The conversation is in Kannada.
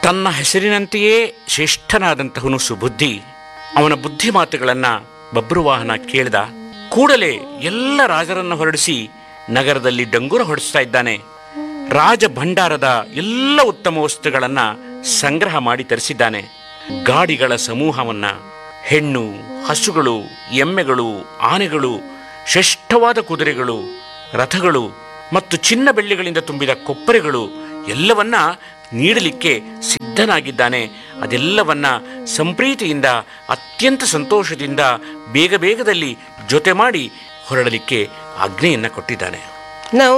ತನ್ನ ಹೆಸರಿನಂತೆಯೇ ಶ್ರೇಷ್ಠನಾದಂತಹನು ಸುಬುದ್ಧಿ ಅವನ ಬುದ್ಧಿ ಮಾತುಗಳನ್ನ ಬಬ್ರುವಾಹನ ಕೇಳಿದ ಕೂಡಲೇ ಎಲ್ಲ ರಾಜರನ್ನು ಹೊರಡಿಸಿ ನಗರದಲ್ಲಿ ಡಂಗುರ ಹೊಡಿಸ್ತಾ ಇದ್ದಾನೆ ರಾಜ ಭಂಡಾರದ ಎಲ್ಲ ಉತ್ತಮ ವಸ್ತುಗಳನ್ನ ಸಂಗ್ರಹ ಮಾಡಿ ತರಿಸಿದ್ದಾನೆ ಗಾಡಿಗಳ ಸಮೂಹವನ್ನ ಹೆಣ್ಣು ಹಸುಗಳು ಎಮ್ಮೆಗಳು ಆನೆಗಳು ಶ್ರೇಷ್ಠವಾದ ಕುದುರೆಗಳು ರಥಗಳು ಮತ್ತು ಚಿನ್ನ ಬೆಳ್ಳಿಗಳಿಂದ ತುಂಬಿದ ಕೊಪ್ಪರೆಗಳು ಎಲ್ಲವನ್ನ ನೀಡಲಿಕ್ಕೆ ಸಿದ್ಧನಾಗಿದ್ದಾನೆ ಅದೆಲ್ಲವನ್ನ ಸಂಪ್ರೀತಿಯಿಂದ ಅತ್ಯಂತ ಸಂತೋಷದಿಂದ ಬೇಗ ಬೇಗದಲ್ಲಿ ಜೊತೆ ಮಾಡಿ ಹೊರಡಲಿಕ್ಕೆ ಆಜ್ಞೆಯನ್ನ ಕೊಟ್ಟಿದ್ದಾನೆ ನಾವು